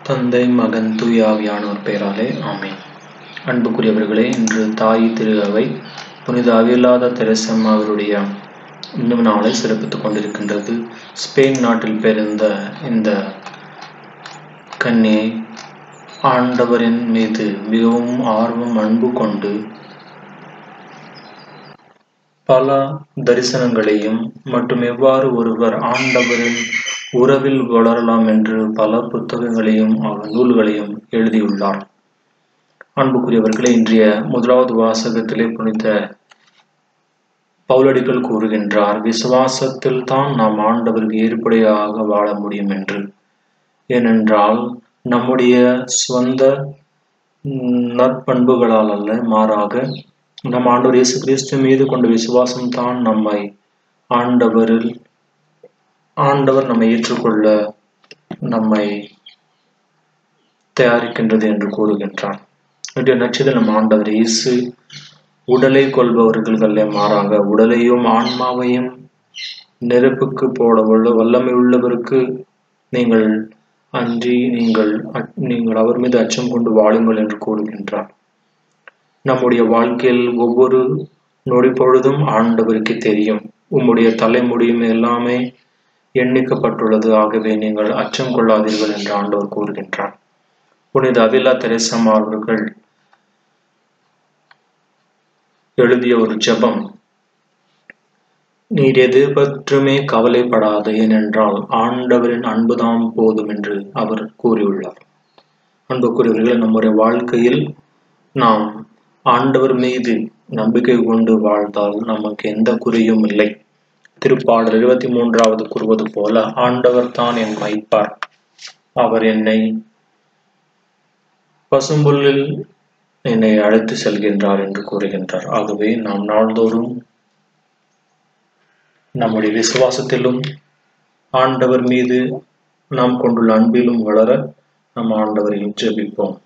தந்தை மகன் தூய ஆவியானோர் பெயராலே ஆமென் அன்புக்குரியவர்களே இன்று தாய் திரு அவை புனித அவியலாத தெரசம்மா அவருடைய இந்த நாளை சிறப்பித்துக் கொண்டிருக்கின்றது ஸ்பெயின் நாட்டில் பிறந்த இந்த கன்னியை ஆண்டவரின் மீது மிகவும் ஆர்வம் அன்பு கொண்டு பல தரிசனங்களையும் மற்றும் எவ்வாறு ஒருவர் ஆண்டவரின் உறவில் வளரலாம் என்று பல புத்தகங்களையும் அவர் நூல்களையும் எழுதியுள்ளார் அன்புக்குரியவர்களே இன்றைய முதலாவது வாசகத்திலே புனித பவுலடிகள் கூறுகின்றார் விசுவாசத்தில் தான் நாம் ஆண்டவருக்கு ஏற்புடையாக வாழ முடியும் என்று ஏனென்றால் நம்முடைய சொந்த நற்பண்புகளால் அல்ல மாறாக நம் ஆண்டவர் இயேசு கிறிஸ்து மீது கொண்ட விசுவாசம் தான் நம்மை ஆண்டவரில் ஆண்டவர் நம்மை ஏற்றுக்கொள்ள நம்மை தயாரிக்கின்றது என்று கூறுகின்றார் இன்றைய நட்சத்திரம் நம் ஆண்டவர் இயேசு உடலை கொள்பவர்கள் அல்ல மாறாக உடலையும் ஆன்மாவையும் நெருப்புக்கு போட உள்ள வல்லமை உள்ளவருக்கு நீங்கள் அன்றி நீங்கள் நீங்கள் அவர் மீது அச்சம் கொண்டு வாழுங்கள் என்று கூறுகின்றார் நம்முடைய வாழ்க்கையில் ஒவ்வொரு நொடி பொழுதும் ஆண்டவருக்கு தெரியும் உம்முடைய தலைமுடியும் எல்லாமே எண்ணிக்கப்பட்டுள்ளது ஆகவே நீங்கள் அச்சம் கொள்ளாதீர்கள் என்று ஆண்டவர் கூறுகின்றார் புனித அவிலா தெரசம் அவர்கள் எழுதிய ஒரு ஜெபம் நீர் எது பற்றுமே கவலைப்படாது ஏனென்றால் ஆண்டவரின் அன்புதான் போதும் என்று அவர் கூறியுள்ளார் அன்புக்குரியவர்கள் நம்முடைய வாழ்க்கையில் நாம் ஆண்டவர் மீது நம்பிக்கை கொண்டு வாழ்ந்தால் நமக்கு எந்த குறையும் இல்லை திருப்பாடல் இருபத்தி மூன்றாவது கூறுவது போல ஆண்டவர் தான் என் மைப்பார் அவர் என்னை பசும்புல்லில் என்னை அழைத்து செல்கின்றார் என்று கூறுகின்றார் ஆகவே நாம் நாள்தோறும் நம்முடைய விசுவாசத்திலும் ஆண்டவர் மீது நாம் கொண்டுள்ள அன்பிலும் வளர நம் ஆண்டவரையும் ஜெபிப்போம்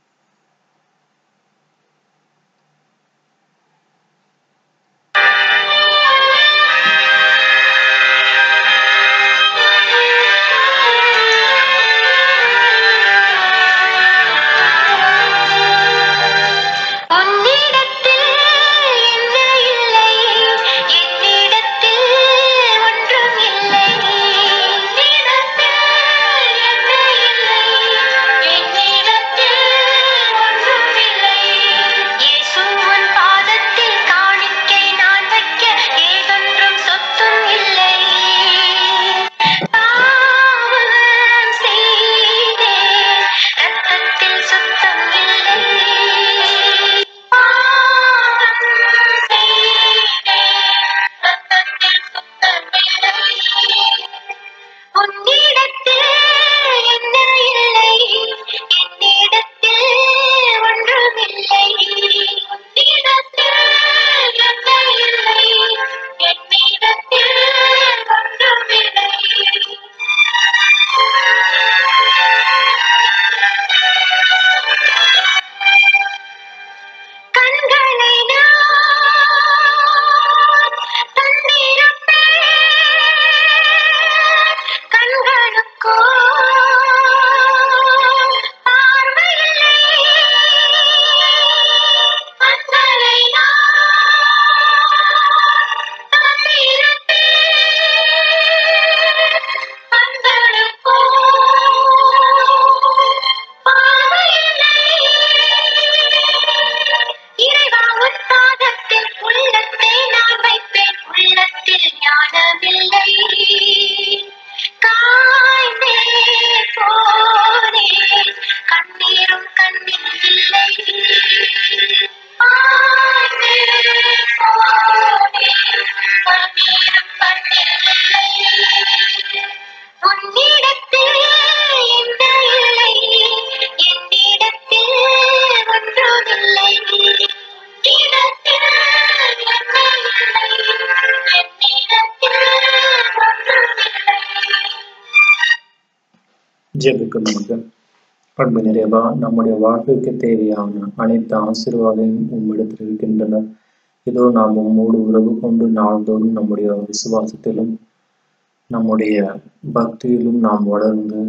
ஜெபிக்கும் நமக்கு பண்பு நிறைவா நம்முடைய வாழ்க்கைக்கு தேவையான அனைத்து ஆசீர்வாதமும் உம்மிடத்தில் இருக்கின்றன இதோ நாம் உம்மோடு உறவு கொண்டு நாள்தோறும் நம்முடைய விசுவாசத்திலும் நம்முடைய பக்தியிலும் நாம் வளர்ந்து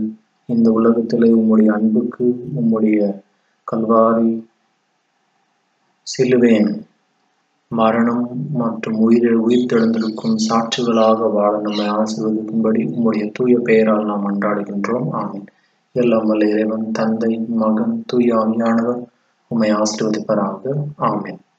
இந்த உலகத்திலே உம்முடைய அன்புக்கு உம்முடைய கல்வாரி சிலுவேன் மரணம் மற்றும் உயிர் உயிர்த்தெழுந்திருக்கும் சாட்சிகளாக வாழ நம்மை ஆசீர்வதிக்கும்படி உம்முடைய தூய பெயரால் நாம் அன்றாடுகின்றோம் ஆமீன் எல்லாம் வல்ல இறைவன் தந்தை மகன் தூய ஆவியானவர் உம்மை ஆசீர்வதிப்பராக ஆமீன்